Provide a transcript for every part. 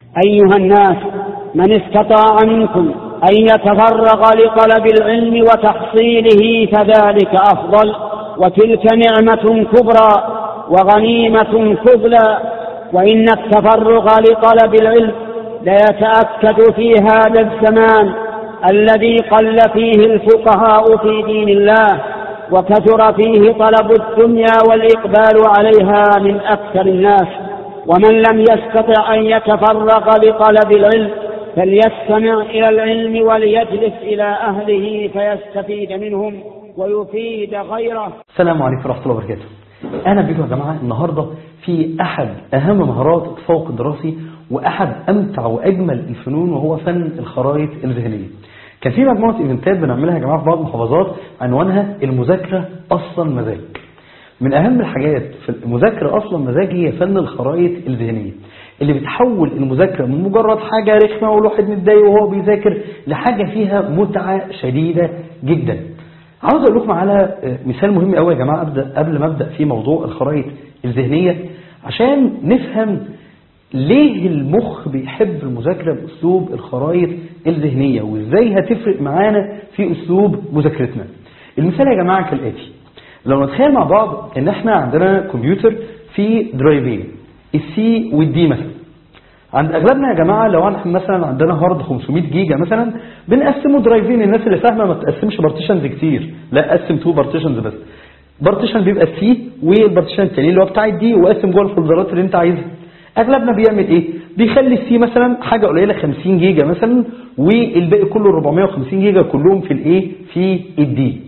أيها الناس من استطاع منكم أن يتفرغ لطلب العلم وتحصيله فذلك أفضل وتلك نعمة كبرى وغنيمة فضلى وإن التفرغ لطلب العلم ليتأكد في هذا الزمان الذي قل فيه الفقهاء في دين الله وكثر فيه طلب الدنيا والإقبال عليها من أكثر الناس ومن لم يستطع أن يتفرغ لطلب العلم فليستمع إلى العلم وليجلس إلى أهله فيستفيد منهم ويفيد غيره السلام عليكم ورحمة الله وبركاته أهلا بكم يا جماعة النهاردة في أحد أهم مهارات التفوق الدراسي وأحد أمتع وأجمل الفنون وهو فن الخرائط الذهنية كان في مجموعة إيفنتات بنعملها يا جماعة في بعض المحافظات عنوانها المذاكرة أصلا مزاج من أهم الحاجات في المذاكرة أصلا مزاج هي فن الخرائط الذهنية اللي بتحول المذاكرة من مجرد حاجة رخمة والواحد متضايق وهو بيذاكر لحاجة فيها متعة شديدة جدا عاوز اقول لكم على مثال مهم قوي يا جماعه ابدا قبل ما ابدا في موضوع الخرائط الذهنيه عشان نفهم ليه المخ بيحب المذاكره باسلوب الخرائط الذهنيه وازاي هتفرق معانا في اسلوب مذاكرتنا المثال يا جماعه كالاتي لو نتخيل مع بعض ان احنا عندنا كمبيوتر فيه درايفين السي والدي مثلا عند اغلبنا يا جماعه لو احنا مثلا عندنا هارد 500 جيجا مثلا بنقسمه درايفين الناس اللي فاهمه ما تقسمش بارتيشنز كتير لا قسم تو بارتيشنز بس بارتيشن بيبقى السي والبارتيشن الثاني اللي هو بتاع الدي وقسم جوه الفولدرات اللي انت عايزها اغلبنا بيعمل ايه بيخلي السي مثلا حاجه قليله 50 جيجا مثلا والباقي كله 450 جيجا كلهم في الايه في الدي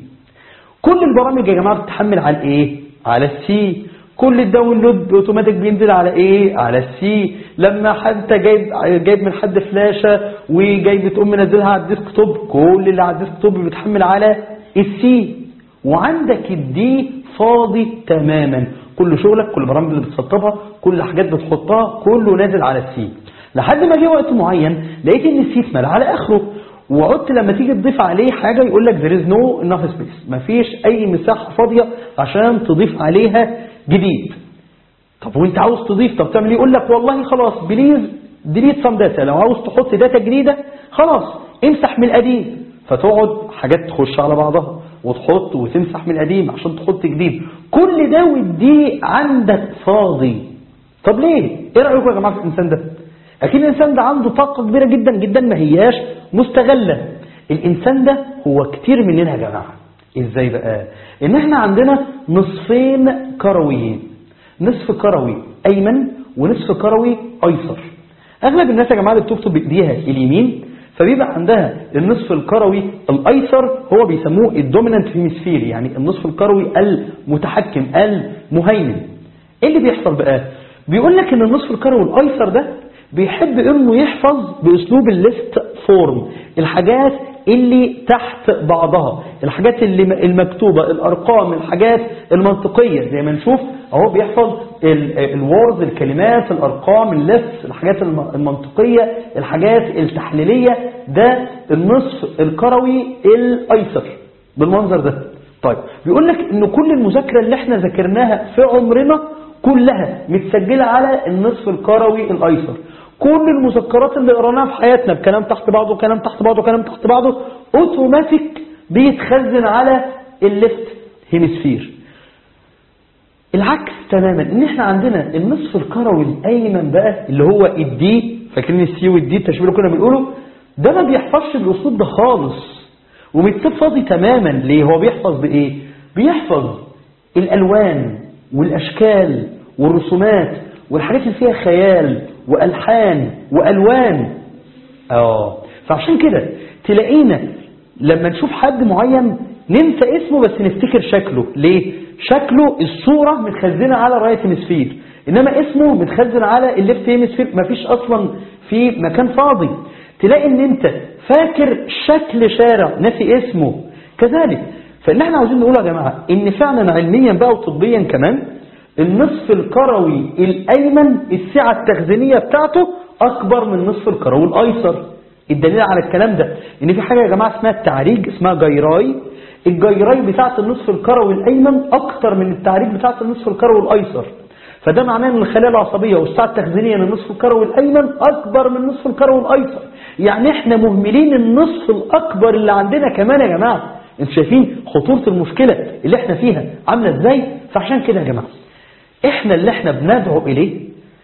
كل البرامج يا جماعه بتتحمل على الايه على السي كل الداونلود اوتوماتيك بينزل على ايه على السي لما حد جايب جايب من حد فلاشه وجاي بتقوم منزلها على الديسك توب كل اللي على الديسك توب بيتحمل على السي وعندك الدي فاضي تماما كل شغلك كل البرامج اللي بتسطبها كل الحاجات بتحطها كله نازل على السي لحد ما جه وقت معين لقيت ان السي اتملى على اخره وقلت لما تيجي تضيف عليه حاجة يقول لك there is no enough space مفيش اي مساحة فاضية عشان تضيف عليها جديد طب وانت عاوز تضيف طب تعمل ايه يقول لك والله خلاص بليز ديليت سم داتا لو عاوز تحط داتا جديدة خلاص امسح من القديم فتقعد حاجات تخش على بعضها وتحط وتمسح من القديم عشان تحط جديد كل ده ودي عندك فاضي طب ليه ايه رايكم يا جماعه في الانسان ده اكيد الانسان ده عنده طاقه كبيره جدا جدا ما هياش مستغله الانسان ده هو كتير مننا يا جماعه ازاي بقى ان احنا عندنا نصفين كرويين نصف كروي ايمن ونصف كروي ايسر اغلب الناس يا جماعه اللي بتكتب بايديها اليمين فبيبقى عندها النصف الكروي الايسر هو بيسموه الدومينانت هيمسفير يعني النصف الكروي المتحكم المهيمن ايه اللي بيحصل بقى بيقول لك ان النصف الكروي الايسر ده بيحب انه يحفظ باسلوب الليست فورم الحاجات اللي تحت بعضها الحاجات اللي المكتوبة الارقام الحاجات المنطقية زي ما نشوف اهو بيحفظ الوردز الكلمات الارقام الليست الحاجات المنطقية الحاجات التحليلية ده النصف الكروي الايسر بالمنظر ده طيب بيقول لك ان كل المذاكرة اللي احنا ذاكرناها في عمرنا كلها متسجلة على النصف الكروي الايسر كل المذكرات اللي قريناها في حياتنا بكلام تحت بعضه كلام تحت بعضه كلام تحت بعضه اوتوماتيك بيتخزن على الليفت هيمسفير العكس تماما ان احنا عندنا النصف الكروي الايمن بقى اللي هو الدي فاكرين السي والدي التشبيه اللي كنا بنقوله ده ما بيحفظش بالاسلوب ده خالص ومتسيب فاضي تماما ليه هو بيحفظ بايه بيحفظ الالوان والاشكال والرسومات والحاجات اللي فيها خيال والحان والوان اه فعشان كده تلاقينا لما نشوف حد معين ننسى اسمه بس نفتكر شكله ليه شكله الصورة متخزنة على رايت هيمسفير انما اسمه متخزن على الليفت هيمسفير مفيش اصلا في مكان فاضي تلاقي ان انت فاكر شكل شارع ناسي اسمه كذلك فاللي احنا عاوزين نقوله يا جماعة ان فعلا علميا بقى وطبيا كمان النصف الكروي الايمن السعة التخزينية بتاعته اكبر من النصف الكروي الايسر الدليل على الكلام ده ان في حاجة يا جماعة اسمها التعريج اسمها جيراي الجيراي بتاعة النصف الكروي الايمن اكتر من التعريج بتاعة النصف الكروي الايسر فده معناه ان الخلايا العصبية والساعة التخزينية للنصف الكروي الأيمن أكبر من النصف الكروي الأيسر يعني احنا مهملين النصف الأكبر اللي عندنا كمان يا جماعة انتوا شايفين خطورة المشكلة اللي احنا فيها عاملة ازاي فعشان كده يا جماعة احنا اللي احنا بندعو إليه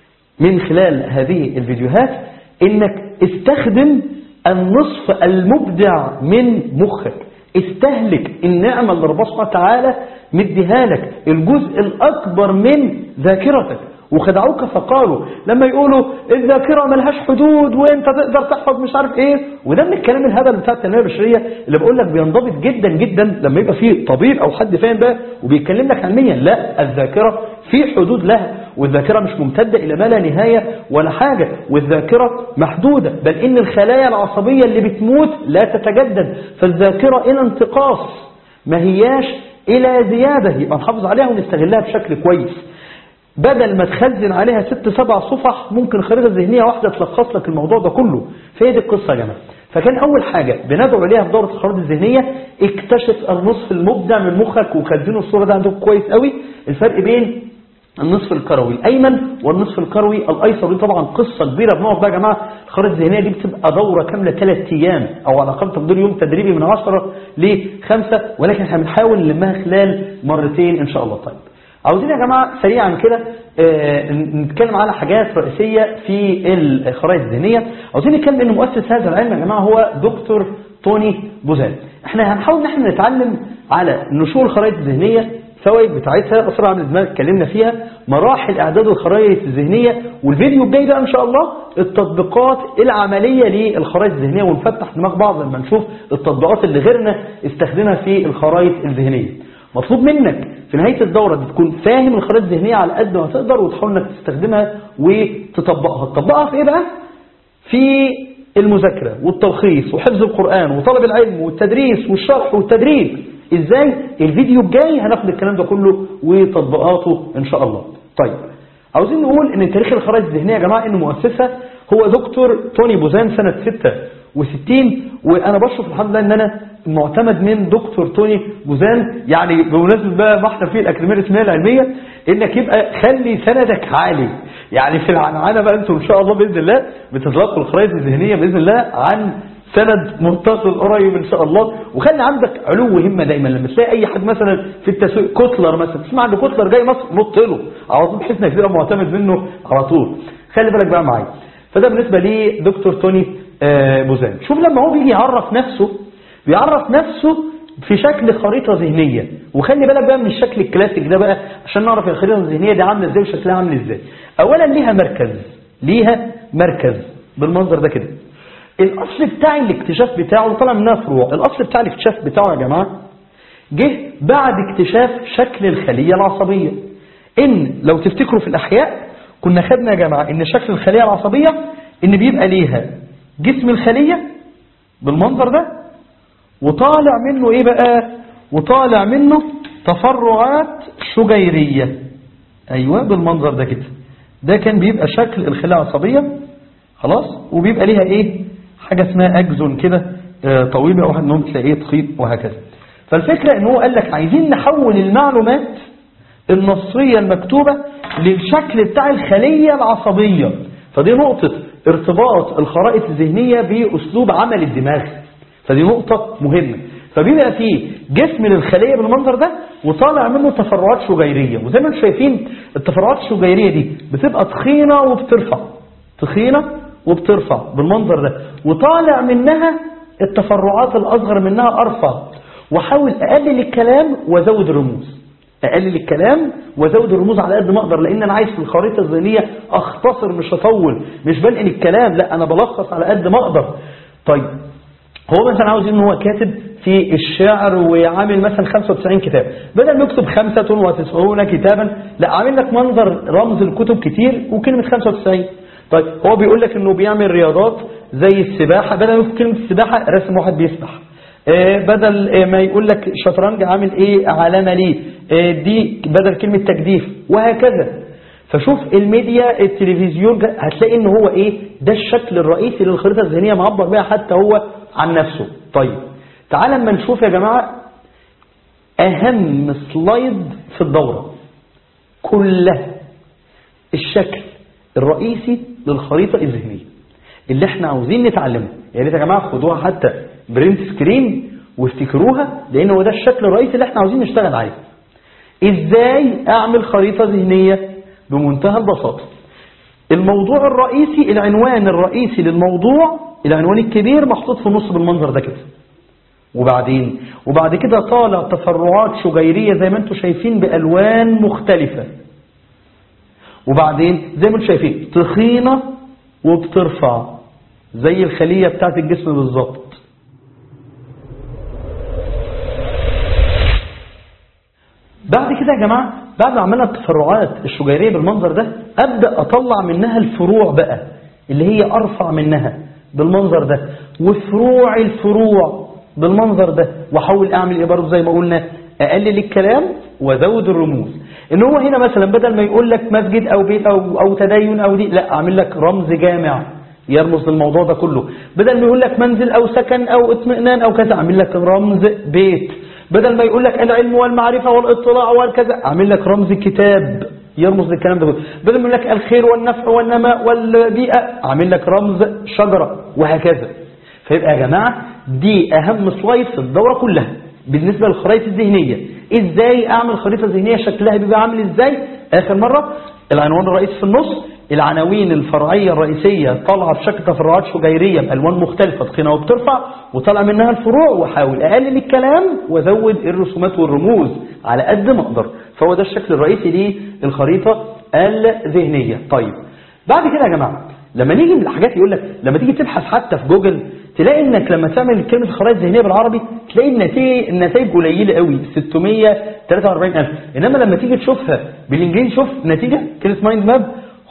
من خلال هذه الفيديوهات انك استخدم النصف المبدع من مخك استهلك النعمة اللي ربنا سبحانه وتعالى مديها لك الجزء الأكبر من ذاكرتك وخدعوك فقالوا لما يقولوا الذاكرة ملهاش حدود وانت تقدر تحفظ مش عارف ايه وده من الكلام الهبل بتاع التنمية البشرية اللي بقول لك بينضبط جدا جدا لما يبقى فيه طبيب او حد فاهم بقى وبيتكلم لك علميا لا الذاكرة في حدود لها والذاكرة مش ممتدة إلى ما لا نهاية ولا حاجة والذاكرة محدودة بل إن الخلايا العصبية اللي بتموت لا تتجدد فالذاكرة إلى انتقاص ما هياش إلى زيادة يبقى نحافظ عليها ونستغلها بشكل كويس بدل ما تخزن عليها ست سبع صفح ممكن خريطة ذهنية واحدة تلخص لك الموضوع ده كله فهي دي القصة يا جماعة فكان أول حاجة بندعو إليها في دورة الخرائط الذهنية اكتشف النصف المبدع من مخك وخزنوا الصورة ده عندكم كويس قوي الفرق بين النصف الكروي الأيمن والنصف الكروي الأيسر دي طبعا قصة كبيرة بنقعد بقى يا جماعة الخرائط الذهنية دي بتبقى دورة كاملة ثلاث أيام أو على الأقل تقدير يوم تدريبي من 10 لخمسة ولكن احنا بنحاول نلمها خلال مرتين إن شاء الله طيب عاوزين يا جماعة سريعا كده آه، نتكلم على حاجات رئيسية في الخرائط الذهنية عاوزين نتكلم ان مؤسس هذا العلم يا جماعة هو دكتور توني بوزان احنا هنحاول ان احنا نتعلم على نشوء الخرائط الذهنية الفوائد بتاعتها أسرع من الدماغ اتكلمنا فيها مراحل إعداد الخرائط الذهنية والفيديو الجاي ده إن شاء الله التطبيقات العملية للخرائط الذهنية ونفتح دماغ بعض لما نشوف التطبيقات اللي غيرنا استخدمها في الخرائط الذهنية مطلوب منك في نهاية الدورة دي تكون فاهم الخرائط الذهنية على قد ما تقدر وتحاول انك تستخدمها وتطبقها تطبقها في ايه بقى في المذاكرة والتلخيص وحفظ القرآن وطلب العلم والتدريس والشرح والتدريب ازاي الفيديو الجاي هناخد الكلام ده كله وتطبيقاته ان شاء الله طيب عاوزين نقول ان تاريخ الخرائط الذهنية يا جماعة ان مؤسسها هو دكتور توني بوزان سنة 66 وانا بشرف الحمد لله ان انا معتمد من دكتور توني بوزان يعني بمناسبة بقى ما احنا فيه الاكاديميه الاسميه العلميه انك يبقى خلي سندك عالي يعني في العنعنه بقى انتم ان شاء الله باذن الله بتتلقوا الخرائط الذهنيه باذن الله عن سند متصل قريب ان شاء الله وخلي عندك علو همه دايما لما تلاقي اي حد مثلا في التسويق كوتلر مثلا تسمع ان كوتلر جاي مصر نط له على طول بحيث انك تبقى معتمد منه على طول خلي بالك بقى معايا فده بالنسبه لدكتور توني آه، بوزان شوف لما هو بيجي يعرف نفسه بيعرف نفسه في شكل خريطة ذهنية وخلي بالك بقى من الشكل الكلاسيك ده بقى عشان نعرف الخريطة الذهنية دي عاملة ازاي وشكلها عامل ازاي اولا ليها مركز ليها مركز بالمنظر ده كده الاصل بتاع الاكتشاف بتاعه طلع منها فروع الاصل بتاع الاكتشاف بتاعه يا جماعة جه بعد اكتشاف شكل الخلية العصبية ان لو تفتكروا في الاحياء كنا خدنا يا جماعة ان شكل الخلية العصبية ان بيبقى ليها جسم الخلية بالمنظر ده وطالع منه ايه بقى وطالع منه تفرعات شجيرية ايوه بالمنظر ده كده ده كان بيبقى شكل الخلايا العصبية خلاص وبيبقى ليها ايه حاجة اسمها اجزون كده آه، طويلة واحد منهم تلاقيه تخيط وهكذا فالفكرة ان هو قال لك عايزين نحول المعلومات النصية المكتوبة للشكل بتاع الخلية العصبية فدي نقطة ارتباط الخرائط الذهنية بأسلوب عمل الدماغ فدي نقطة مهمة فبيبقى فيه جسم للخلية بالمنظر ده وطالع منه تفرعات شجيرية وزي ما انتم شايفين التفرعات الشجيرية دي بتبقى تخينة وبترفع تخينة وبترفع بالمنظر ده وطالع منها التفرعات الأصغر منها أرفع وحاول أقلل الكلام وأزود الرموز أقلل الكلام وأزود الرموز على قد ما أقدر لأن أنا عايز في الخريطة الذهنية أختصر مش أطول مش بنقل الكلام لا أنا بلخص على قد ما أقدر طيب هو مثلا عاوز ان هو كاتب في الشعر وعامل مثلا 95 كتاب بدل ما يكتب 95 كتابا لا عامل لك منظر رمز الكتب كتير وكلمة 95 طيب هو بيقول لك انه بيعمل رياضات زي السباحة بدل ما يكتب كلمة السباحة رسم واحد بيسبح آه، بدل آه، ما يقول لك شطرنج عامل ايه علامة ليه آه، دي بدل كلمة تجديف وهكذا فشوف الميديا التلفزيون ده هتلاقي ان هو ايه ده الشكل الرئيسي للخريطة الذهنية معبر بيها حتى هو عن نفسه طيب تعال اما نشوف يا جماعة اهم سلايد في الدورة كلها الشكل الرئيسي للخريطة الذهنية اللي احنا عاوزين نتعلمه يا ريت يا جماعة خدوها حتى برنت سكرين وافتكروها لان هو ده الشكل الرئيسي اللي احنا عاوزين نشتغل عليه ازاي اعمل خريطة ذهنية بمنتهى البساطة الموضوع الرئيسي العنوان الرئيسي للموضوع العنوان الكبير محطوط في النص بالمنظر ده كده وبعدين وبعد كده طالع تفرعات شجيرية زي ما انتم شايفين بألوان مختلفة وبعدين زي ما انتم شايفين تخينة وبترفع زي الخلية بتاعت الجسم بالظبط بعد كده يا جماعة بعد ما عملنا التفرعات الشجيرية بالمنظر ده أبدأ أطلع منها الفروع بقى اللي هي أرفع منها بالمنظر ده وفروع الفروع بالمنظر ده واحاول اعمل ايه برضه زي ما قلنا اقلل الكلام وازود الرموز ان هو هنا مثلا بدل ما يقول لك مسجد او بيت او او تدين او دي لا اعمل لك رمز جامع يرمز للموضوع ده كله بدل ما يقول لك منزل او سكن او اطمئنان او كذا اعمل لك رمز بيت بدل ما يقول لك العلم والمعرفة والاطلاع والكذا اعمل لك رمز كتاب يرمز للكلام ده كله بدل ما يقول لك الخير والنفع والنماء والبيئة اعمل لك رمز شجرة وهكذا فيبقى يا جماعة دي أهم سلايد في الدورة كلها بالنسبة للخرائط الذهنية إزاي أعمل خريطة ذهنية شكلها بيبقى عامل إزاي آخر مرة العنوان الرئيسي في النص العناوين الفرعية الرئيسية طالعة بشكل تفرعات شجيرية بألوان مختلفة تخينة وبترفع وطالع منها الفروع وحاول أقلل الكلام وازود الرسومات والرموز على قد ما أقدر فهو ده الشكل الرئيسي للخريطة الذهنية طيب بعد كده يا جماعة لما نيجي من الحاجات يقول لك لما تيجي تبحث حتى في جوجل تلاقي انك لما تعمل كلمة خرائط ذهنية بالعربي تلاقي النتائج النتائج قليلة قوي 643000 انما لما تيجي تشوفها بالانجليزي شوف نتيجة كلمة مايند ماب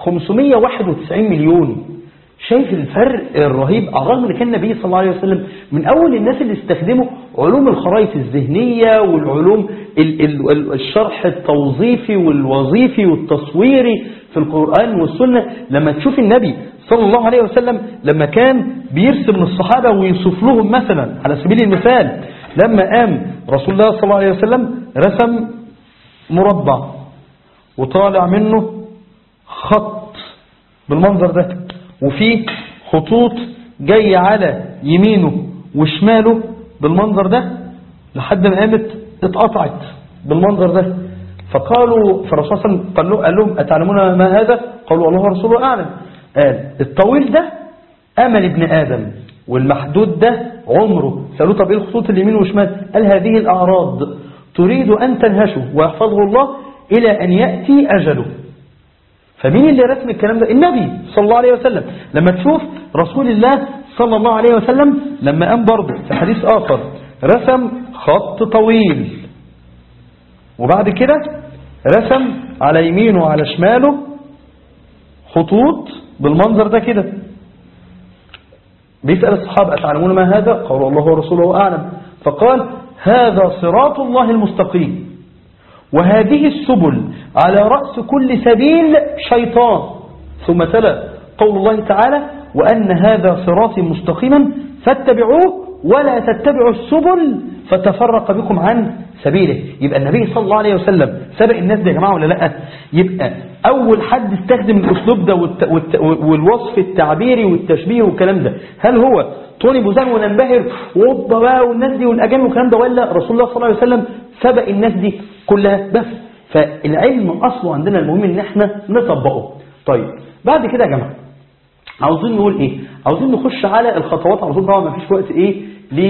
591 مليون شايف الفرق الرهيب على الرغم ان كان النبي صلى الله عليه وسلم من اول الناس اللي استخدموا علوم الخرائط الذهنية والعلوم ال ال الشرح التوظيفي والوظيفي والتصويري في القرآن والسنة لما تشوف النبي صلى الله عليه وسلم لما كان بيرسم للصحابة ويوصف لهم مثلا على سبيل المثال لما قام رسول الله صلى الله عليه وسلم رسم مربع وطالع منه خط بالمنظر ده وفيه خطوط جاية على يمينه وشماله بالمنظر ده لحد ما قامت اتقطعت بالمنظر ده فقالوا فالرسول صلى الله عليه وسلم قال, له قال لهم أتعلمون ما هذا قالوا الله ورسوله أعلم قال الطويل ده أمل ابن آدم والمحدود ده عمره سألوه طب ايه الخطوط اليمين وشمال قال هذه الأعراض تريد أن تنهشه ويحفظه الله إلى أن يأتي أجله فمين اللي رسم الكلام ده النبي صلى الله عليه وسلم لما تشوف رسول الله صلى الله عليه وسلم لما قام برضه في حديث آخر رسم خط طويل وبعد كده رسم على يمينه وعلى شماله خطوط بالمنظر ده كده بيسأل الصحابة أتعلمون ما هذا قالوا الله ورسوله أعلم فقال هذا صراط الله المستقيم وهذه السبل على رأس كل سبيل شيطان ثم تلا قول الله تعالى وأن هذا صراطي مستقيما فاتبعوه ولا تتبعوا السبل فتفرق بكم عن سبيله يبقى النبي صلى الله عليه وسلم سبق الناس دي يا جماعة ولا لا يبقى أول حد استخدم الأسلوب ده والت... والت... والوصف التعبيري والتشبيه والكلام ده هل هو توني بوزان وننبهر ووضى بقى والناس دي والأجانب والكلام ده ولا رسول الله صلى الله عليه وسلم سبق الناس دي كلها بس فالعلم أصله عندنا المهم ان احنا نطبقه طيب بعد كده يا جماعة عاوزين نقول ايه عاوزين نخش على الخطوات على طول طبعا ما فيش وقت ايه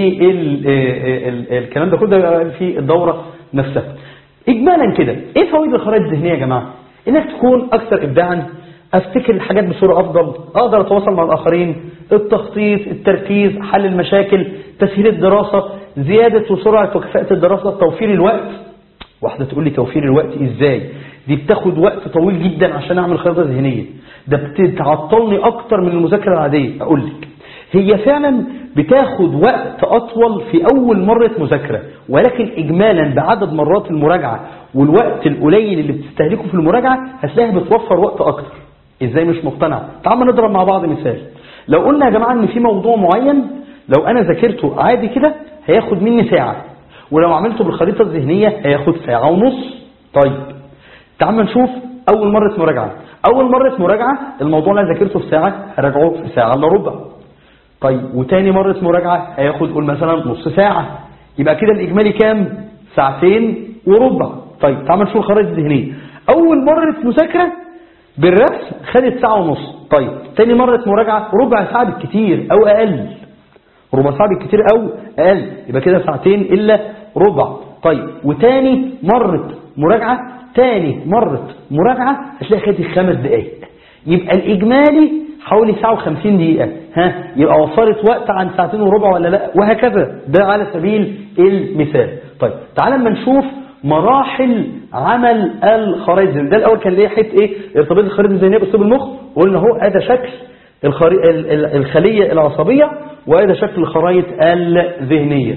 للكلام ده كله في الدورة نفسها اجمالا كده ايه فوائد الخرائط الذهنية يا جماعة انك تكون اكثر ابداعا افتكر الحاجات بصورة افضل اقدر اتواصل مع الاخرين التخطيط التركيز حل المشاكل تسهيل الدراسة زيادة وسرعة وكفاءة الدراسة توفير الوقت واحدة تقول لي توفير الوقت ازاي دي بتاخد وقت طويل جدا عشان اعمل خريطة ذهنية ده بتعطلني اكتر من المذاكرة العادية اقول لك هي فعلا بتاخد وقت أطول في أول مرة مذاكرة ولكن إجمالا بعدد مرات المراجعة والوقت القليل اللي بتستهلكه في المراجعة هتلاقيها بتوفر وقت أكتر إزاي مش مقتنع تعال نضرب مع بعض مثال لو قلنا يا جماعة إن في موضوع معين لو أنا ذاكرته عادي كده هياخد مني ساعة ولو عملته بالخريطة الذهنية هياخد ساعة ونص طيب تعال نشوف اول مرة مراجعة اول مرة مراجعة الموضوع اللي أنا ذاكرته في ساعة هراجعه في ساعة الا ربع طيب وتاني مرة مراجعة هياخد قول مثلا نص ساعة يبقى كده الاجمالي كام ساعتين وربع طيب تعال نشوف الخرائط الذهنية اول مرة مذاكرة بالرسم خدت ساعة ونص طيب تاني مرة مراجعة ربع ساعة بالكتير او اقل ربع ساعة بالكتير او اقل يبقى كده ساعتين الا ربع طيب وتاني مرة مراجعة تاني مرة مراجعة هتلاقي خدت خمس دقايق يبقى الاجمالي حوالي ساعة وخمسين دقيقة ها يبقى وفرت وقت عن ساعتين وربع ولا لا وهكذا ده على سبيل المثال طيب تعال اما نشوف مراحل عمل الخرائط الذهنية ده الاول كان ليه حته ايه ارتباط الخرائط الذهنيه باسلوب المخ وقلنا اهو ادي شكل الخري... ال- ال- الخليه العصبيه وادي شكل الخرائط الذهنيه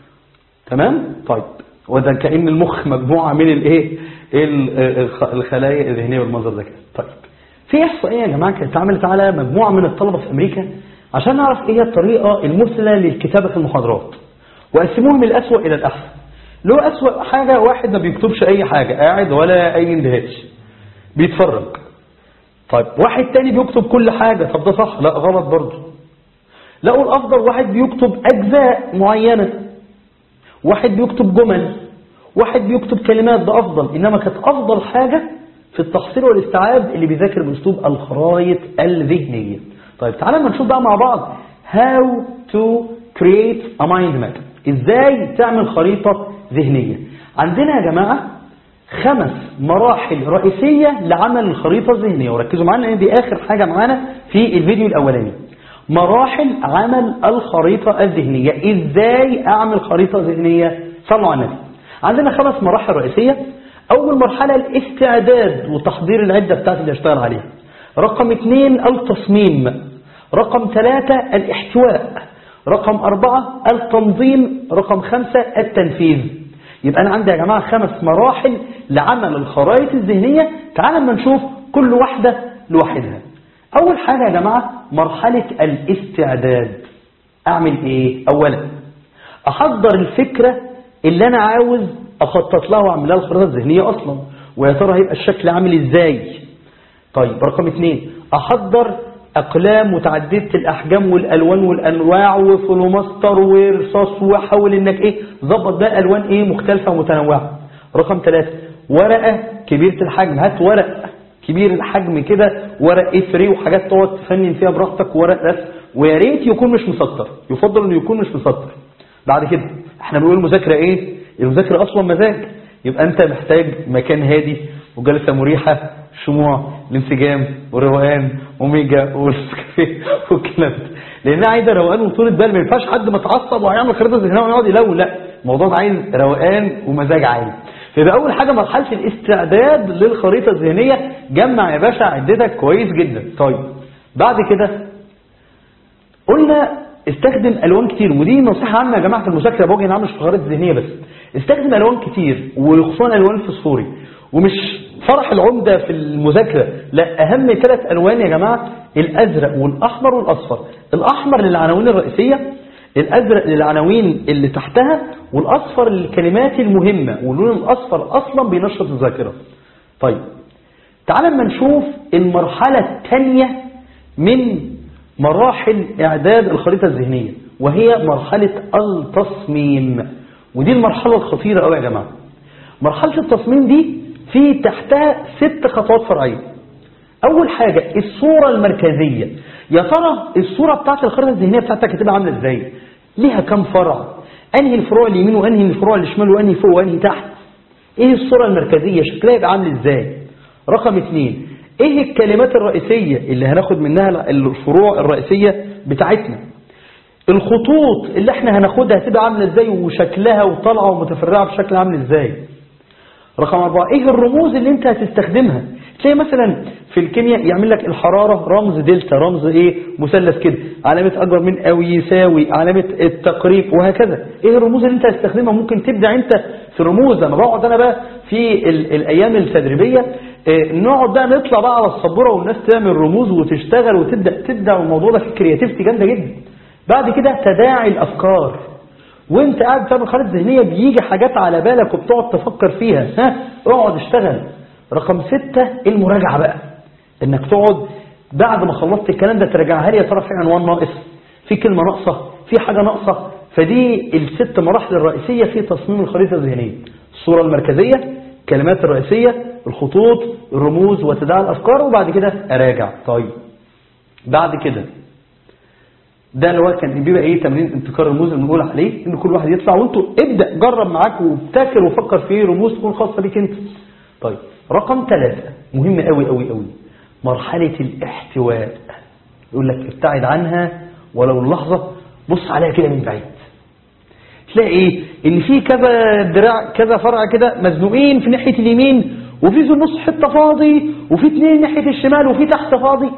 تمام طيب وده كأن المخ مجموعة من الايه ال- الخ- الخلايا الذهنية بالمنظر ده كده طيب في احصائيه يا جماعة كانت اتعملت على مجموعة من الطلبة في امريكا عشان نعرف ايه هي الطريقة المثلى للكتابة في المحاضرات وقسموهم من الاسوأ الى الاحسن له اسوأ حاجة واحد ما بيكتبش اي حاجة قاعد ولا اي اندهاش بيتفرج طيب واحد تاني بيكتب كل حاجة طب ده صح لا غلط برضه لقوا الافضل واحد بيكتب اجزاء معينة واحد بيكتب جمل واحد بيكتب كلمات ده أفضل إنما كانت أفضل حاجة في التحصيل والاستيعاب اللي بيذاكر بأسلوب الخرائط الذهنية طيب تعالى ما نشوف بقى مع بعض how to create a mind map إزاي تعمل خريطة ذهنية عندنا يا جماعة خمس مراحل رئيسية لعمل الخريطة الذهنية وركزوا معانا لأن دي آخر حاجة معانا في الفيديو الأولاني مراحل عمل الخريطة الذهنية إزاي أعمل خريطة ذهنية صلوا على النبي عندنا خمس مراحل رئيسية أول مرحلة الاستعداد وتحضير العدة بتاعتي اللي اشتغل عليها رقم اثنين التصميم رقم ثلاثة الاحتواء رقم أربعة التنظيم رقم خمسة التنفيذ يبقى أنا عندي يا جماعة خمس مراحل لعمل الخرائط الذهنية تعالوا اما نشوف كل واحدة لوحدها أول حاجة يا جماعة مرحلة الاستعداد أعمل إيه أولا أحضر الفكرة اللي أنا عاوز أخطط لها وأعمل لها الخريطة الذهنية أصلا ويا ترى هيبقى الشكل عامل إزاي طيب رقم اثنين أحضر أقلام متعددة الأحجام والألوان والأنواع وفلوماستر ورصاص وحاول إنك إيه ظبط بقى ألوان إيه مختلفة ومتنوعة رقم ثلاثة ورقة كبيرة الحجم هات ورق كبير الحجم كده ورق ايه فري وحاجات تقعد تفنن فيها براحتك ورق رسم ويا ريت يكون مش مسطر يفضل انه يكون مش مسطر بعد كده احنا بنقول المذاكره ايه المذاكره اصلا مزاج يبقى انت محتاج مكان هادي وجلسه مريحه شموع الانسجام وروقان وميجا والكافيه والكلام ده لانها عايزه روقان وطولة بال ما ينفعش حد متعصب وهيعمل خريطه ذهنيه ويقعد يلون لا الموضوع ده عايز روقان ومزاج عالي فيبقى اول حاجه مرحله الاستعداد للخريطه الذهنيه جمع يا باشا عدتك كويس جدا طيب بعد كده قلنا استخدم الوان كتير ودي نصيحه عامه يا جماعه في المذاكره بوجه عام مش في الخرائط الذهنيه بس استخدم الوان كتير وخصوصا الوان فسفوري ومش فرح العمده في المذاكره لا اهم ثلاث الوان يا جماعه الازرق والاحمر والاصفر الاحمر للعناوين الرئيسيه الازرق للعناوين اللي تحتها والاصفر للكلمات المهمه واللون الاصفر اصلا بينشط الذاكره طيب تعال اما نشوف المرحله الثانيه من مراحل إعداد الخريطة الذهنية وهي مرحلة التصميم ودي المرحلة الخطيرة قوي يا جماعة مرحلة التصميم دي في تحتها ست خطوات فرعية أول حاجة الصورة المركزية يا ترى الصورة بتاعت الخريطة الذهنية بتاعتك هتبقى عاملة ازاي ليها كم فرع أنهي الفروع اليمين وأنهي الفروع الشمال وأنهي فوق وأنهي تحت ايه الصورة المركزية شكلها يبقى عامل ازاي رقم اثنين ايه الكلمات الرئيسية اللي هناخد منها الفروع الرئيسية بتاعتنا الخطوط اللي احنا هناخدها هتبقى عاملة ازاي وشكلها وطالعة ومتفرعة بشكل عامل ازاي رقم أربعة ايه الرموز اللي انت هتستخدمها تلاقي مثلا في الكيمياء يعمل لك الحرارة رمز دلتا رمز ايه مثلث كده علامة اكبر من او يساوي علامة التقريب وهكذا ايه الرموز اللي انت هتستخدمها ممكن تبدع انت في الرموز لما بقعد انا بقى في ال الايام التدريبية اه نقعد بقى نطلع بقى على السبورة والناس تعمل رموز وتشتغل وتبدأ تبدع والموضوع ده فيه كرياتيفيتي جامدة جدا بعد كده تداعي الافكار وانت قاعد بتعمل خريطة ذهنية بيجي حاجات على بالك وبتقعد تفكر فيها ها اقعد اشتغل رقم ستة المراجعة بقى انك تقعد بعد ما خلصت الكلام ده تراجعها هل يا ترى في عنوان ناقص في كلمة ناقصة في حاجة ناقصة فدي الست مراحل الرئيسية في تصميم الخريطة الذهنية الصورة المركزية الكلمات الرئيسية الخطوط الرموز وتداعي الأفكار وبعد كده أراجع طيب بعد كده ده اللي هو كان بيبقى ايه تمرين انتقال الرموز اللي بنقول عليه ان كل واحد يطلع وانتوا ابدا جرب معاك وابتكر وفكر في رموز تكون خاصه بيك انت طيب رقم ثلاثة مهم قوي قوي قوي مرحله الاحتواء يقول لك ابتعد عنها ولو لحظه بص عليها كده من بعيد تلاقي ايه ان في كذا دراع كذا فرع كده مزنوقين في ناحيه اليمين وفي في النص حته فاضي وفي اثنين ناحيه الشمال وفي تحت فاضي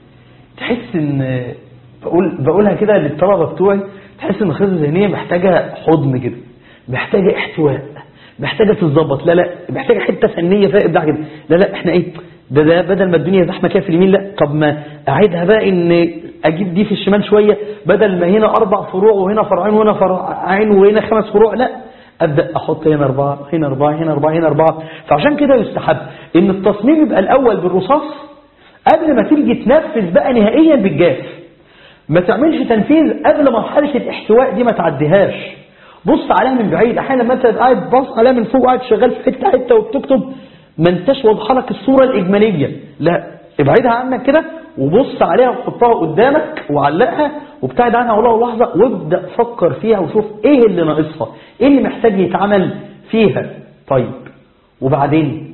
تحس ان بقول بقولها كده للطلبه بتوعي تحس ان الخطه الذهنيه محتاجه حضن كده محتاجه احتواء محتاجه تتظبط لا لا محتاجه حته فنيه فيها ابداع كده لا لا احنا ايه ده ده بدل ما الدنيا زحمه كده في اليمين لا طب ما اعيدها بقى ان اجيب دي في الشمال شويه بدل ما هنا اربع فروع وهنا فرعين وهنا فرعين وهنا خمس فروع لا ابدا احط هنا اربعه هنا اربعه هنا اربعه هنا اربعه فعشان كده يستحب ان التصميم يبقى الاول بالرصاص قبل ما تيجي تنفذ بقى نهائيا بالجاف ما تعملش تنفيذ قبل مرحلة الاحتواء دي ما تعديهاش بص عليها من بعيد احيانا لما انت قاعد باص عليها من فوق قاعد شغال في حته حته وبتكتب ما انتش واضحه لك الصوره الاجماليه لا ابعدها عنك كده وبص عليها وحطها قدامك وعلقها وابتعد عنها ولو لحظه وابدا فكر فيها وشوف ايه اللي ناقصها ايه اللي محتاج يتعمل فيها طيب وبعدين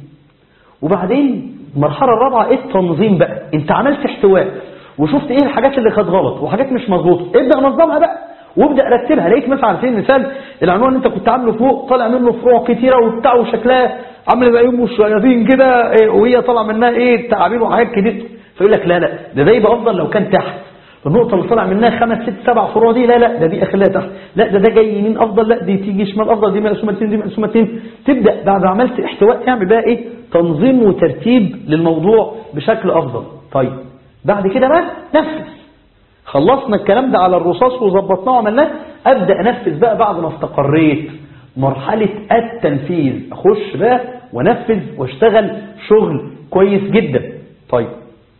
وبعدين المرحله الرابعه ايه التنظيم بقى انت عملت احتواء وشفت ايه الحاجات اللي كانت غلط وحاجات مش مظبوطه ابدا نظمها بقى وابدا رتبها لقيت مثلا على سبيل المثال العنوان اللي انت كنت عامله فوق طالع منه فروع كتيره وبتاع وشكلها عامله زي ام الشياطين كده إيه وهي طالع منها ايه تعابين وحاجات كتير فيقول لك لا لا ده ده يبقى افضل لو كان تحت النقطة اللي طالع منها خمس ست سبع فروع دي لا لا ده دي اخليها تحت لا ده ده جاي يمين افضل لا دي تيجي شمال افضل دي مقسومتين دي مقسومتين تبدا بعد ما عملت احتواء تعمل بقى ايه تنظيم وترتيب للموضوع بشكل افضل طيب بعد كده بقى نفذ خلصنا الكلام ده على الرصاص وظبطناه وعملناه ابدا انفذ بقى بعد ما استقريت مرحله التنفيذ اخش بقى وانفذ واشتغل شغل كويس جدا طيب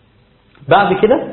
بعد كده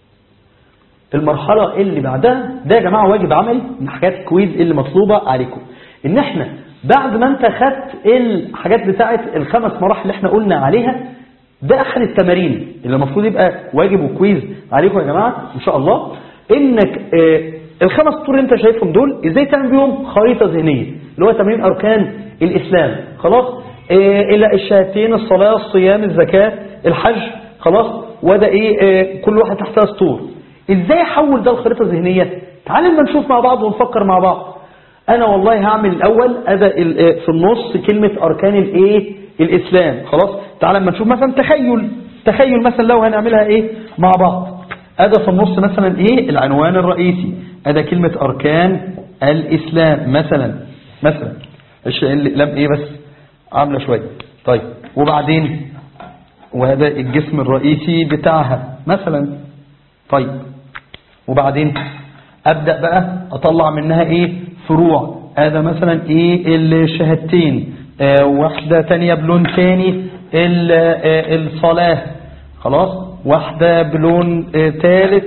المرحلة اللي بعدها ده يا جماعة واجب عملي من حاجات الكويز اللي مطلوبة عليكم ان احنا بعد ما انت خدت الحاجات بتاعت الخمس مراحل اللي احنا قلنا عليها ده احد التمارين اللي المفروض يبقى واجب وكويز عليكم يا جماعة ان شاء الله انك اه الخمس طور اللي انت شايفهم دول ازاي تعمل بيهم خريطة ذهنية اللي هو تمرين اركان الاسلام خلاص اه الشهادتين الصلاة الصيام الزكاة الحج خلاص وده ايه اه كل واحد تحتها سطور ازاي احول ده الخريطة الذهنية تعال لما نشوف مع بعض ونفكر مع بعض انا والله هعمل الاول ادى في النص كلمة اركان الايه الاسلام خلاص تعال لما نشوف مثلا تخيل تخيل مثلا لو هنعملها ايه مع بعض ادى في النص مثلا ايه العنوان الرئيسي ادى كلمة اركان الاسلام مثلا مثلا لم ايه بس عاملة شوية طيب وبعدين وهذا الجسم الرئيسي بتاعها مثلا طيب وبعدين أبدأ بقى أطلع منها إيه فروع هذا مثلا إيه الشهادتين آه واحدة تانية بلون تاني آه الصلاة خلاص واحدة بلون آه تالت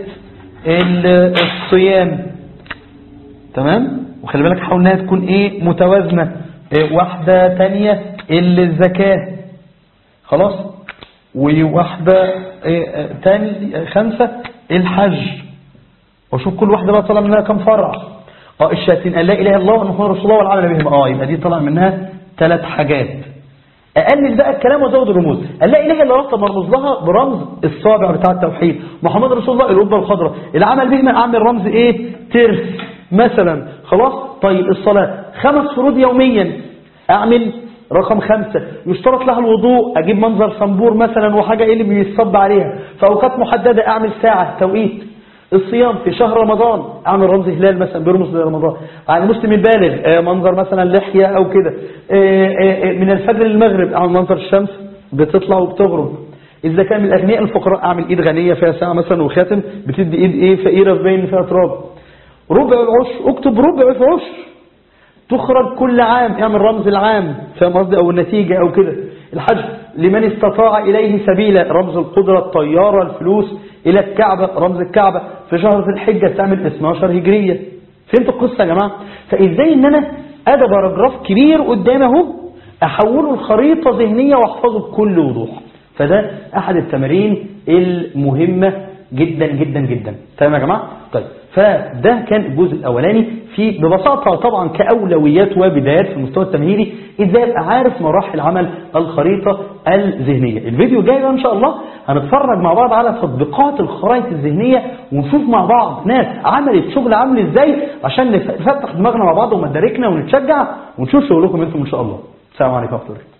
الصيام تمام وخلي بالك حاول انها تكون ايه متوازنة واحدة تانية الزكاة خلاص وواحدة تاني خمسة الحج وشوف كل واحدة بقى طلع منها كم فرع اه الشهادتين قال لا اله الا الله وان محمد رسول الله والعمل بهم اه يبقى دي طلع منها ثلاث حاجات اقلل بقى الكلام وازود الرموز قال لا اله الا الله طب مرموز لها برمز الصابع بتاع التوحيد محمد رسول الله القبه الخضراء العمل بهما اعمل رمز ايه ترس مثلا خلاص طيب الصلاه خمس فروض يوميا اعمل رقم خمسة يشترط لها الوضوء أجيب منظر صنبور مثلا وحاجة إيه اللي بيصب عليها في أوقات محددة أعمل ساعة توقيت الصيام في شهر رمضان أعمل رمز هلال مثلا بيرمز لرمضان عن المسلم البالغ منظر مثلا لحية أو كده من الفجر للمغرب أعمل منظر الشمس بتطلع وبتغرب إذا كان من الأغنياء الفقراء أعمل إيد غنية فيها ساعة مثلا وخاتم بتدي إيد إيه فقيرة في بين فيها تراب ربع العشر اكتب ربع في عشر تخرج كل عام اعمل رمز العام فاهم قصدي او النتيجة او كده الحج لمن استطاع إليه سبيلا رمز القدرة الطيارة الفلوس إلى الكعبة رمز الكعبة في شهر ذي الحجة تعمل 12 هجرية فهمتوا القصة يا جماعة فإزاي إن أنا أدى باراجراف كبير قدامي اهو أحوله لخريطة ذهنية وأحفظه بكل وضوح فده أحد التمارين المهمة جدا جدا جدا تمام يا جماعة طيب فده كان الجزء الأولاني في ببساطة طبعا كأولويات وبدايات في المستوى التمهيدي ازاي ابقى عارف مراحل عمل الخريطة الذهنية الفيديو الجاي بقى ان شاء الله هنتفرج مع بعض على تطبيقات الخرائط الذهنية ونشوف مع بعض ناس عملت شغل عامل ازاي عشان نفتح دماغنا مع بعض ومداركنا ونتشجع ونشوف شغلكم انتم ان شاء الله السلام عليكم ورحمة الله